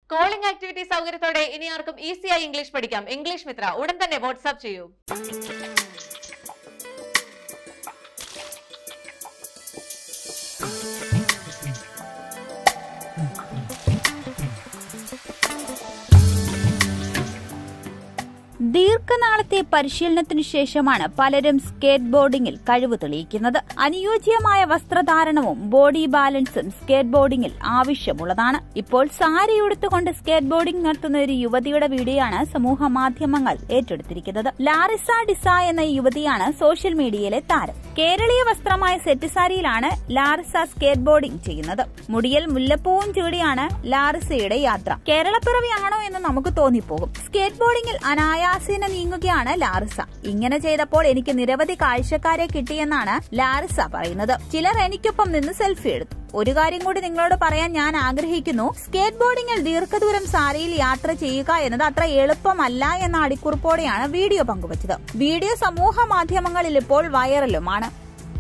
Calling activity സൗകര്യത്തോടെ ഇനി ആർക്കും ഈസിയായി ഇംഗ്ലീഷ് പഠിക്കാം ഇംഗ്ലീഷ് മിത്ര ഉടൻ തന്നെ വാട്സ്ആപ്പ് ചെയ്യൂ ദീർഘനാളത്തെ പരിശീലനത്തിനു ശേഷമാണ് പലരും സ്കേറ്റ് ബോർഡിംഗിൽ കഴിവ് തെളിയിക്കുന്നത് അനുയോജ്യമായ വസ്ത്രധാരണവും ബോഡി ബാലൻസും സ്കേറ്റ് ബോർഡിംഗിൽ ആവശ്യമുള്ളതാണ് ഇപ്പോൾ സാരി ഉടുത്തുകൊണ്ട് സ്കേറ്റ് ബോർഡിംഗ് നടത്തുന്ന ഒരു യുവതിയുടെ വീഡിയോയാണ് സമൂഹ മാധ്യമങ്ങൾ ഏറ്റെടുത്തിരിക്കുന്നത് ലാറിസ ഡിസ എന്ന യുവതിയാണ് സോഷ്യൽ മീഡിയയിലെ താരം കേരളീയ വസ്ത്രമായ സെറ്റ് സാരിയിലാണ് ലാറിസ സ്കേറ്റ് ബോർഡിംഗ് ചെയ്യുന്നത് മുടിയിൽ മുല്ലപ്പൂവും ചൂടിയാണ് ലാറിസയുടെ യാത്ര കേരളപ്പിറവിയാണോ എന്ന് നമുക്ക് തോന്നിപ്പോകും സ്കേറ്റ് ബോർഡിംഗിൽ അനായാസേന നീങ്ങുകയാണ് ലാറിസ ഇങ്ങനെ ചെയ്തപ്പോൾ എനിക്ക് നിരവധി കാഴ്ചക്കാരെ കിട്ടിയെന്നാണ് ലാറിസ പറയുന്നത് ചിലർ എനിക്കൊപ്പം നിന്ന് സെൽഫി എടുത്തു ഒരു കാര്യം കൂടി നിങ്ങളോട് പറയാൻ ഞാൻ ആഗ്രഹിക്കുന്നു സ്കേറ്റ് ബോർഡിംഗിൽ ദീർഘദൂരം സാരിയിൽ യാത്ര ചെയ്യുക എന്നത് അത്ര എളുപ്പമല്ല എന്ന അടിക്കുറിപ്പോടെയാണ് വീഡിയോ പങ്കുവച്ചത് വീഡിയോ സമൂഹ മാധ്യമങ്ങളിൽ ഇപ്പോൾ വൈറലുമാണ്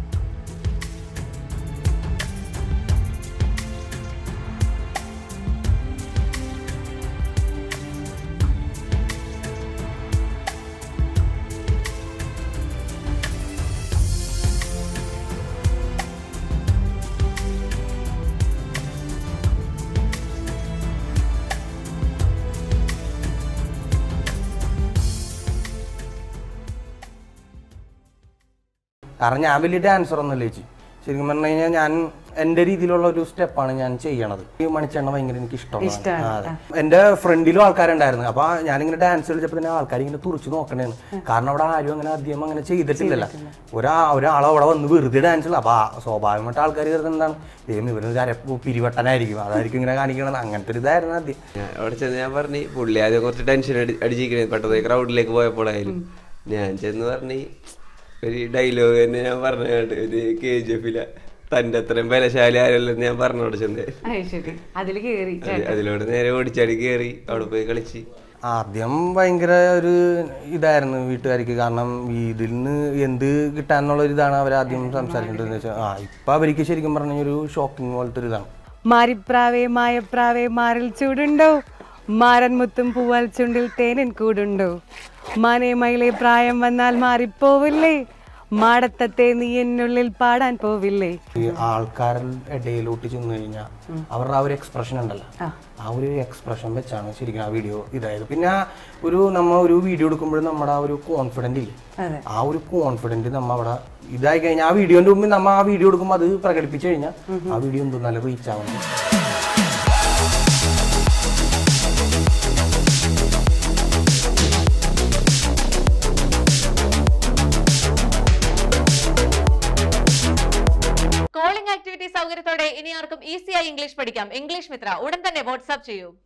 കാരണം ഞാൻ വലിയ ഡാൻസർ ഒന്നുമല്ല ചേച്ചി ശരിക്കും പറഞ്ഞു കഴിഞ്ഞാൽ ഞാൻ എന്റെ രീതിയിലുള്ള ഒരു സ്റ്റെപ്പാണ് ഞാൻ ചെയ്യണത് ഈ മണിച്ചെണ്ണ ഭയങ്കര എനിക്ക് ഇഷ്ടമാണ് ആ, അതെ. എന്റെ ഫ്രണ്ടിലും ആൾക്കാരുണ്ടായിരുന്നു അപ്പൊ ഞാനിങ്ങനെ ഡാൻസ് കളിച്ചപ്പോ തന്നെ ആൾക്കാർ ഇങ്ങനെ തുറച്ചു നോക്കണേന്ന് കാരണം അവിടെ ആരും അങ്ങനെ അധികം അങ്ങനെ ചെയ്തിട്ടില്ലല്ലോ ഒരാ ഒരാൾ അവിടെ വന്ന് വെറുതെ ഡാൻസ് കളിക്കും അപ്പൊ ആ സ്വാഭാവികമായിട്ട് ആൾക്കാർ കരുതുന്നത് എന്താണ് ദൈവം ഇവരൊരു അരപ്പ് പിരിവട്ടനായിരിക്കും അതായിരിക്കും ഇങ്ങനെ കാണിക്കണത് അങ്ങനത്തെ ഒരു ഇതായിരുന്നു ആദ്യം ഞാൻ അവിടെ ചെന്ന് ഞാൻ പറഞ്ഞു പുള്ളി ആദ്യം കുറച്ച് ടെൻഷൻ അടി അടിച്ചിരിക്കണേ പെട്ടെന്ന് ക്രൗഡിലേക്ക് പോയപ്പോഴായാലും ഞാൻ ചെന്ന് പറഞ്ഞ് ഒരു ഡയലോഗ് തന്നെ ഞാൻ പറഞ്ഞു ഒരു കെ ജി എഫില തന്റെ അത്രയും ബലശാലി ആരല്ലെന്ന് ഞാൻ പറഞ്ഞു അവിടെ ചെന്ന് അത് ശരി അതില് കേറി അത് അതിലൂടെ നേരെ ഓടിച്ചാടി കയറി അവിടെ പോയി കളിച്ച് ആദ്യം ഭയങ്കര ഒരു ഇതായിരുന്നു വീട്ടുകാർക്ക് കാരണം ഇതിൽ നിന്ന് എന്ത് കിട്ടാന്നുള്ള ഒരു ഇതാണ് അവർ ആദ്യം സംസാരിക്കേണ്ടത് വെച്ചാൽ ആ ഇപ്പൊ അവർക്ക് ശരിക്കും പറഞ്ഞ ഒരു ഷോക്കിംഗ് പോലത്തെ ഒരു ഇതാണ് മാരിപ്രാവേ മായപ്രാവേ മാറിൽ ചൂടുണ്ടോ മാരൻ മുത്തും പൂവാൽ ചുണ്ടിൽ തേനിൻ കൂടുണ്ടോ മാനേ മയിലെ പ്രായം വന്നാൽ മാറിപ്പോവില്ലേ മാടത്തത്തെ നീ എന്നുള്ളിൽ പാടാൻ പോവില്ലേ ഈ ആൾക്കാരുടെ ഇടയിലോട്ട് ചെന്ന് കഴിഞ്ഞാൽ അവരുടെ ആ ഒരു എക്സ്പ്രഷൻ ഉണ്ടല്ലോ ആ ഒരു എക്സ്പ്രഷൻ വെച്ചാണ് ശരിക്കും ആ വീഡിയോ ഇതായത് പിന്നെ ഒരു നമ്മ ഒരു വീഡിയോ എടുക്കുമ്പോൾ നമ്മുടെ ആ ഒരു കോൺഫിഡന്റ് ഇല്ലേ ആ ഒരു കോൺഫിഡന്റ് നമ്മ അവിടെ ഇതായി കഴിഞ്ഞാൽ ആ വീഡിയോന്റെ മുമ്പിൽ നമ്മ ആ വീഡിയോ എടുക്കുമ്പോൾ അത് പ്രകടിപ്പിച്ചു കഴിഞ്ഞാൽ ആ വീഡിയോ എന്തോ നല്ല റീച്ച് ആവുന്നു കോളിംഗ് ആക്ടിവിറ്റി സൗകര്യത്തോടെ ഇനി ആർക്കും ഈസിയായി ഇംഗ്ലീഷ് പഠിക്കാം ഇംഗ്ലീഷ് മിത്ര ഉടൻ തന്നെ വാട്സ്ആപ്പ് ചെയ്യൂ